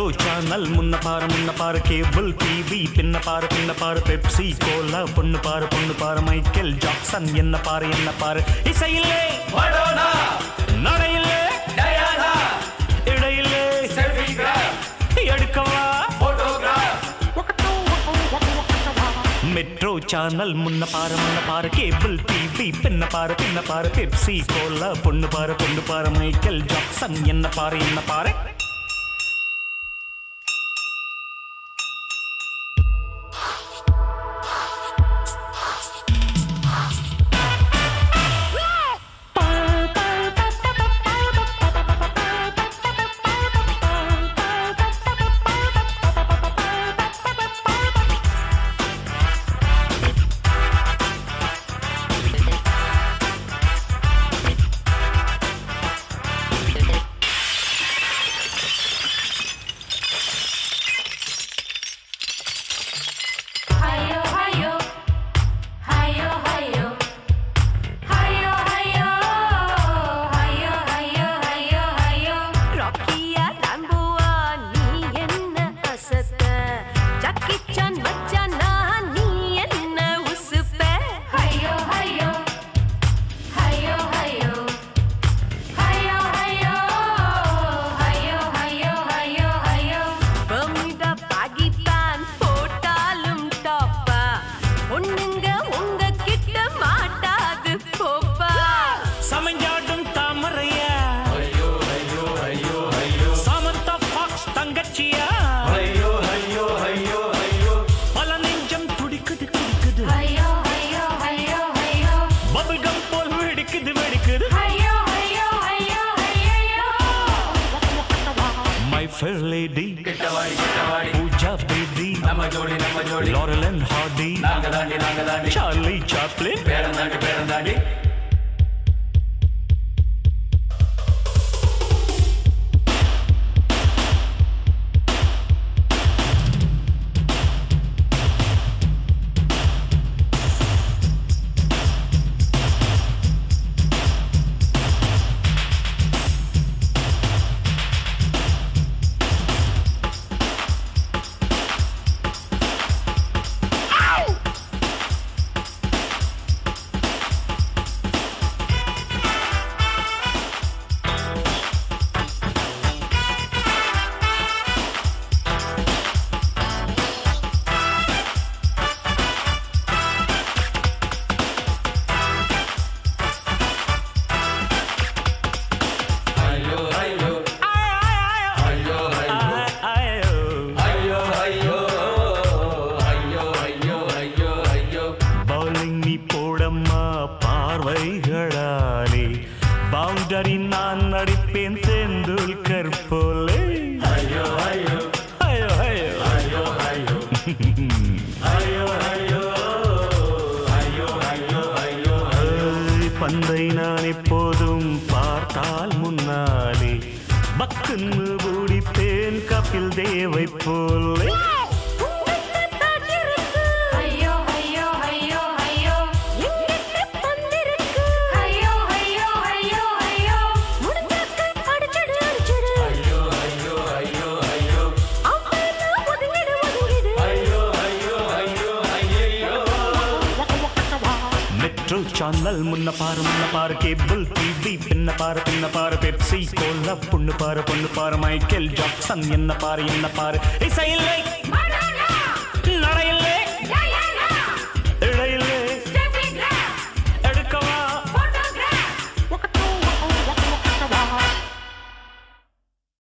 metro channel முன்ன பாரு முன்ன பாரு கேபிள் டிவி பின்ன பாரு பின்ன பாரு பெப்சி கோலா பொண்ணு பாரு பொண்ணு பாரு மைக்கேல் ஜாக்சன் என்ன பாரு என்ன பாரு இசையிலே மடோனா நடையிலே டயானா இடையிலே செல்ஃபிகிராஃப் எடுக்கவா போட்டோகிராஃப் மெட்ரோ சேனல் முன்ன பாரு முன்ன பாரு கேபிள் டிவி பின்ன பாரு பின்ன பாரு பெப்சி கோலா பொண்ணு பாரு பொண்ணு பாரு மைக்கேல் ஜாக்சன் என்ன பாரு என்ன பாரு Hayo hayo hayo hayo hayo hayo hayo hayo hayo hayo ராக்கியா லாம்போவா நீ என்ன அசத்த ஜாக்கி சான் மச்சானா நீ என்ன உசுப்ப hayo hayo hayo hayo hayo hayo hayo hayo hayo hayo Bermuda baggy pant போட்டாலும் டாப்பா பொண்ணுங்க உங்க கிட்ட மாட்டாது போப்பா சமஞ்சாடும் தாமரையா ஐயோ ஐயோ ஐயோ ஐயோ சமந்தா ஃபாக்ஸ் தங்கச்சியா ஐயோ ஐயோ ஐயோ ஐயோ பல நெஞ்சம் துடிக்குது துடிக்குது hayo hayo hayo hayo bubblegum போல் வெடிக்குது வெடிக்குது hayo hayo hayo hayo my fair lady கிட்டவாடி கிட்டவாடி பூஜா பேபி நம்ம ஜோடி நம்ம ஜோடி லாரல் அண்ட் ஹார்டி நாங்க தாண்டி நாங்க தாண்டி சார்லி சாப்ளின் பேரம் தாண்டி பேரம் தாண்டி ஐயோ ஐயோ ஐயோ ஐயோ ஐயோ ஐயோ ஐயோ ஐயோ ஐயோ ஐயோ பவுலிங் நீ போடம்மா பார்வைகளாலே பவுண்டரி நான் நடிப்பேன் தெந்துல்கர் போலே ஐயோ ஐயோ ஐயோ ஐயோ ஐயோ ஐயோ ஐயோ ஐயோ ஐயோ ஐயோ ஐயோ ஐய், பந்தை நான் எப்போதும் பார்த்தால் முன்னாலே பக்குன்னு ஓடிப்பேன் கபில் தேவை போலே hayo hayo hayo hayo எங்கிட்ட பந்திருக்கு hayo hayo hayo hayo முடிஞ்சாக்க அடிச்சிடு அடிச்சிடு ஐயோ ஐயோ ஐயோ ஐயோ அப்பா ஒதுங்கிடு ஒதுங்கிடு ஐயோ ஐயோ ஐயோ ஐயோ மெட்ரோ சேனல் முன்ன பாரு முன்ன பாரு கேபிள் டிவி பின்ன பாரு பின்ன பாரு பெப்சி கோலா பொண்ணு பாரு பொண்ணு பாரு மைக்கேல் ஜாக்சன் என்ன பாரு என்ன பாரு இசையில்லை Madonna நடையில்லை